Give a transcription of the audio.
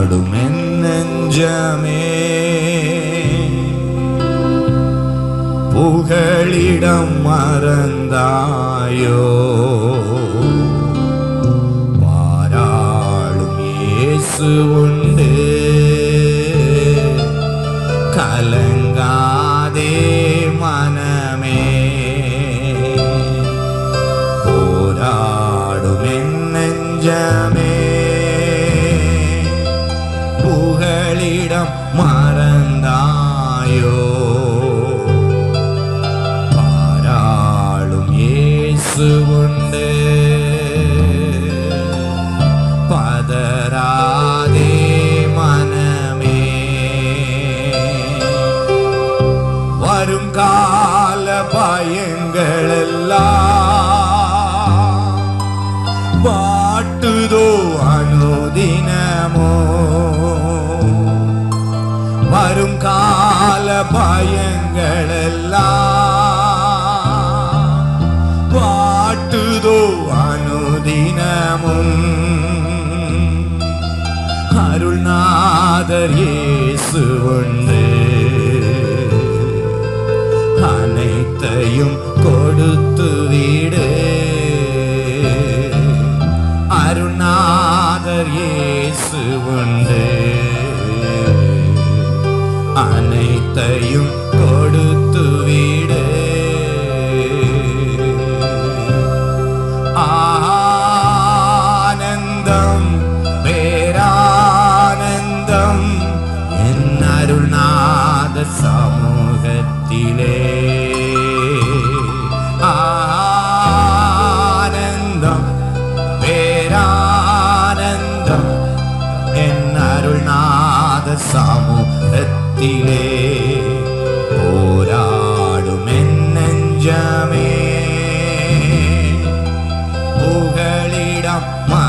போராடும் என் நெஞ்சமே புகழிடம் மறந்தாயோ பாராளும் இயேசு உண்டு கலங்காதே மனமே போராடும் என் நெஞ்சமே புகழிடம் மறந்தாயோ பாராளும் இயேசு உண்டு பதராதே மனமே வருங்கால பயங்கள் எல்லாம் பாட்டுதோ அனுதினமோ வரும் கால பயங்கள் எல்லாம் பாட்டுதோ அனுதினமும் அருள்நாதர் இயேசு உண்டு அனைத்தையும் கொடுத்து விடு அருணாதர் இயேசு உண்டு அனைத்தையும் கொடுத்து விடு ஆனந்தம் பேரானந்தம் என் அருள்நாத சமூகத்திலே ஆனந்தம் பேரானந்தம் என் அருள்நாத சமூகத்திலே போராடும் என் நெஞ்சமே புகழிடம்